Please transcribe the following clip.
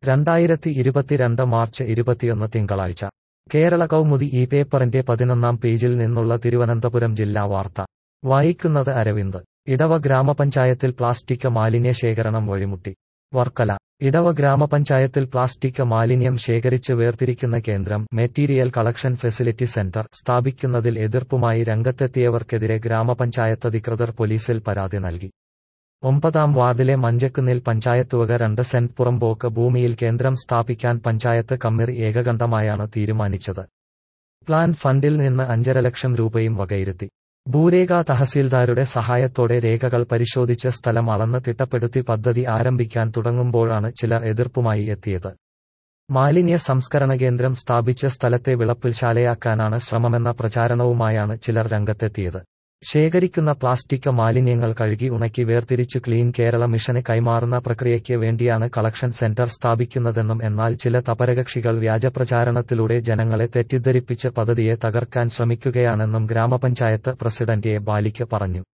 രണ്ടായിരത്തി ഇരുപത്തിരണ്ട് മാർച്ച് ഇരുപത്തിയൊന്ന് തിങ്കളാഴ്ച കേരള കൗമുദി ഈ പേപ്പറിന്റെ പതിനൊന്നാം പേജിൽ നിന്നുള്ള തിരുവനന്തപുരം ജില്ലാ വാർത്ത വായിക്കുന്നത് അരവിന്ദ് ഇടവ ഗ്രാമപഞ്ചായത്തിൽ പ്ലാസ്റ്റിക് മാലിന്യ ശേഖരണം വഴിമുട്ടി വർക്കല ഇടവ ഗ്രാമപഞ്ചായത്തിൽ പ്ലാസ്റ്റിക് മാലിന്യം ശേഖരിച്ച് വേർതിരിക്കുന്ന കേന്ദ്രം മെറ്റീരിയൽ കളക്ഷൻ ഫെസിലിറ്റി സെന്റർ സ്ഥാപിക്കുന്നതിൽ എതിർപ്പുമായി രംഗത്തെത്തിയവർക്കെതിരെ ഗ്രാമപഞ്ചായത്ത് അധികൃതർ പോലീസിൽ പരാതി നൽകി ഒമ്പതാം വാർഡിലെ മഞ്ചക്കുന്നിൽ പഞ്ചായത്ത് വക രണ്ട് സെന്റ് പുറമ്പോക്ക് ഭൂമിയിൽ കേന്ദ്രം സ്ഥാപിക്കാൻ പഞ്ചായത്ത് കമ്മിറി ഏകകണ്ഠമായാണ് തീരുമാനിച്ചത് പ്ലാൻ ഫണ്ടിൽ നിന്ന് അഞ്ചര ലക്ഷം രൂപയും വകയിരുത്തി ഭൂരേഖ തഹസീൽദാരുടെ സഹായത്തോടെ രേഖകൾ പരിശോധിച്ച് സ്ഥലം അളന്ന് തിട്ടപ്പെടുത്തി പദ്ധതി ആരംഭിക്കാൻ തുടങ്ങുമ്പോഴാണ് ചിലർ എതിർപ്പുമായി എത്തിയത് മാലിന്യ സംസ്കരണ കേന്ദ്രം സ്ഥാപിച്ച സ്ഥലത്തെ വിളപ്പിൽശാലയാക്കാനാണ് ശ്രമമെന്ന പ്രചാരണവുമായാണ് ചിലർ രംഗത്തെത്തിയത് ശേഖരിക്കുന്ന പ്ലാസ്റ്റിക് മാലിന്യങ്ങൾ കഴുകി ഉണക്കി വേർതിരിച്ച് ക്ലീൻ കേരള മിഷന് കൈമാറുന്ന പ്രക്രിയയ്ക്ക് വേണ്ടിയാണ് കളക്ഷൻ സെന്റർ സ്ഥാപിക്കുന്നതെന്നും എന്നാൽ ചില തപരകക്ഷികൾ വ്യാജപ്രചാരണത്തിലൂടെ ജനങ്ങളെ തെറ്റിദ്ധരിപ്പിച്ച് പദ്ധതിയെ തകർക്കാൻ ശ്രമിക്കുകയാണെന്നും ഗ്രാമപഞ്ചായത്ത് പ്രസിഡന്റ് എ ബാലിക്ക് പറഞ്ഞു